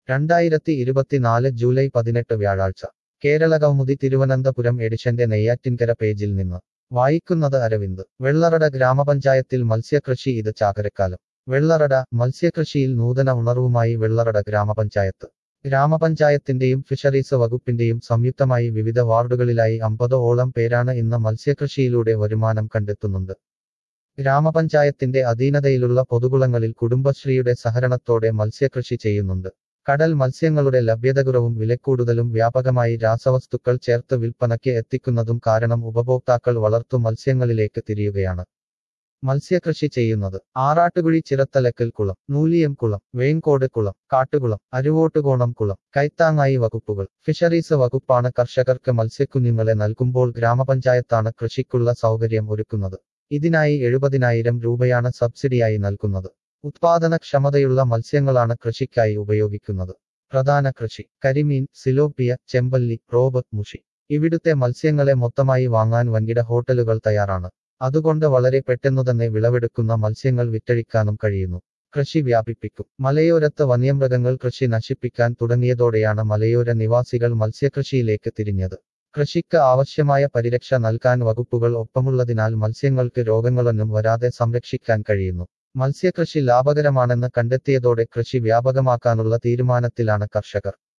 രണ്ടായിരത്തി ഇരുപത്തിനാല് ജൂലൈ പതിനെട്ട് വ്യാഴാഴ്ച കേരള കൗമുദി തിരുവനന്തപുരം എഡിഷന്റെ നെയ്യാറ്റിൻകര പേജിൽ നിന്ന് വായിക്കുന്നത് അരവിന്ദ് വെള്ളറട ഗ്രാമപഞ്ചായത്തിൽ മത്സ്യകൃഷി ഇത് ചാകരക്കാലം വെള്ളറട മത്സ്യകൃഷിയിൽ നൂതന ഉണർവുമായി വെള്ളറട ഗ്രാമപഞ്ചായത്ത് ഗ്രാമപഞ്ചായത്തിന്റെയും ഫിഷറീസ് വകുപ്പിന്റെയും സംയുക്തമായി വിവിധ വാർഡുകളിലായി അമ്പത് ഓളം പേരാണ് ഇന്ന് മത്സ്യകൃഷിയിലൂടെ വരുമാനം കണ്ടെത്തുന്നുണ്ട് ഗ്രാമപഞ്ചായത്തിന്റെ അധീനതയിലുള്ള പൊതുകുളങ്ങളിൽ കുടുംബശ്രീയുടെ സഹകരണത്തോടെ മത്സ്യകൃഷി ചെയ്യുന്നുണ്ട് കടൽ മത്സ്യങ്ങളുടെ ലഭ്യതകുറവും വിലക്കൂടുതലും വ്യാപകമായി രാസവസ്തുക്കൾ ചേർത്ത് വിൽപ്പനയ്ക്ക് എത്തിക്കുന്നതും കാരണം ഉപഭോക്താക്കൾ വളർത്തു മത്സ്യങ്ങളിലേക്ക് തിരിയുകയാണ് മത്സ്യകൃഷി ചെയ്യുന്നത് ആറാട്ടുകുഴി ചിറത്തലക്കൽ കുളം നൂലിയം കുളം വേങ്കോട് കുളം കാട്ടുകുളം അരുവോട്ടുകോണം കുളം കൈത്താങ്ങായി വകുപ്പുകൾ ഫിഷറീസ് വകുപ്പാണ് കർഷകർക്ക് മത്സ്യക്കുഞ്ഞുങ്ങളെ നൽകുമ്പോൾ ഗ്രാമപഞ്ചായത്താണ് കൃഷിക്കുള്ള സൗകര്യം ഒരുക്കുന്നത് ഇതിനായി എഴുപതിനായിരം രൂപയാണ് സബ്സിഡിയായി നൽകുന്നത് ഉത്പാദനക്ഷമതയുള്ള മത്സ്യങ്ങളാണ് കൃഷിക്കായി ഉപയോഗിക്കുന്നത് പ്രധാന കൃഷി കരിമീൻ സിലോപ്പിയ ചെമ്പല്ലി റോബ് മുഷി ഇവിടുത്തെ മത്സ്യങ്ങളെ മൊത്തമായി വാങ്ങാൻ വൻകിട ഹോട്ടലുകൾ തയ്യാറാണ് അതുകൊണ്ട് വളരെ പെട്ടെന്നുതന്നെ വിളവെടുക്കുന്ന മത്സ്യങ്ങൾ വിറ്റഴിക്കാനും കഴിയുന്നു കൃഷി വ്യാപിപ്പിക്കും മലയോരത്ത് വന്യമൃഗങ്ങൾ കൃഷി നശിപ്പിക്കാൻ തുടങ്ങിയതോടെയാണ് മലയോര നിവാസികൾ മത്സ്യകൃഷിയിലേക്ക് തിരിഞ്ഞത് കൃഷിക്ക് ആവശ്യമായ പരിരക്ഷ നൽകാൻ വകുപ്പുകൾ ഒപ്പമുള്ളതിനാൽ മത്സ്യങ്ങൾക്ക് രോഗങ്ങളൊന്നും വരാതെ സംരക്ഷിക്കാൻ കഴിയുന്നു മത്സ്യകൃഷി ലാഭകരമാണെന്ന് കണ്ടെത്തിയതോടെ കൃഷി വ്യാപകമാക്കാനുള്ള തീരുമാനത്തിലാണ് കർഷകർ